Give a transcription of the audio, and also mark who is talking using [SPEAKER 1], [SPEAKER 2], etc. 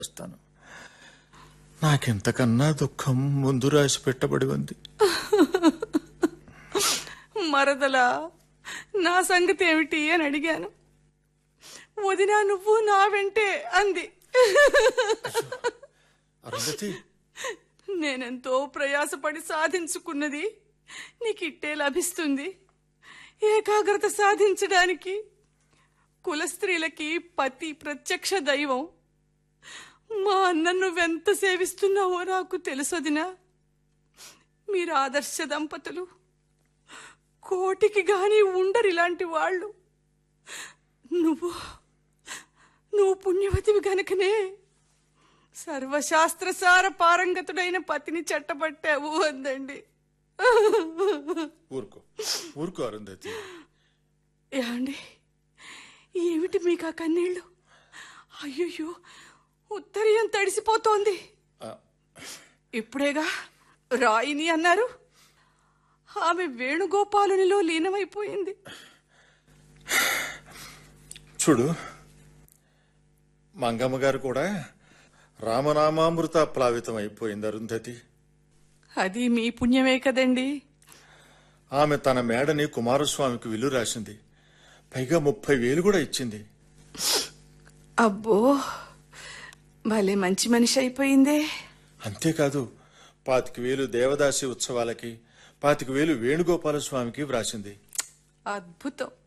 [SPEAKER 1] వస్తాను నాకెంతకన్నా దుఃఖం ముందు రాసి పెట్టబడి ఉంది
[SPEAKER 2] మరదలా నా సంగతి ఏమిటి అని అడిగాను వదినా నువ్వు నా వెంటే అంది
[SPEAKER 1] అరుంధతి
[SPEAKER 2] నేనెంతో ప్రయాసపడి సాధించుకున్నది నీకు ఇట్టే లభిస్తుంది ఏకాగ్రత సాధించడానికి కుల స్త్రీలకి పతి ప్రత్యక్ష దైవం మా అన్న నువ్వెంత సేవిస్తున్నావో నాకు తెలుసదినా మీరు ఆదర్శ దంపతులు కోటికి గాని ఉండరు ఇలాంటి వాళ్ళు నువ్వు నువ్వు పుణ్యవతివి గనుకనే సర్వశాస్త్రసార పారంగతుడైన పతిని చెట్టబట్టావు అందండి
[SPEAKER 1] ఊరుకో ఊరుకో అరుంధతి
[SPEAKER 2] ఏమండి ఏమిటి మీకు ఆ కన్నీళ్ళు అయ్యయ్యో ఉత్తరీయం తడిసిపోతోంది
[SPEAKER 1] ఆ,
[SPEAKER 2] ఇప్పుడేగా రాయిని అన్నారు ఆమె వేణుగోపాలునిలో లీనమైపోయింది
[SPEAKER 1] చూడు మంగమ్మ గారు కూడా రామనామామృత ప్లావితం అయిపోయింది అరుంధతి
[SPEAKER 2] అది మీ పుణ్యమే కదండి
[SPEAKER 1] ఆమె తన మేడని కుమారస్వామికి విల్లు రాసింది పైగా ముప్పై వేలు కూడా ఇచ్చింది
[SPEAKER 2] అబ్బో భలే మంచి మనిషి అయిపోయిందే
[SPEAKER 1] అంతేకాదు పాతిక వేలు దేవదాసి ఉత్సవాలకి పాతిక వేలు వేణుగోపాల స్వామికి వ్రాసింది
[SPEAKER 2] అద్భుతం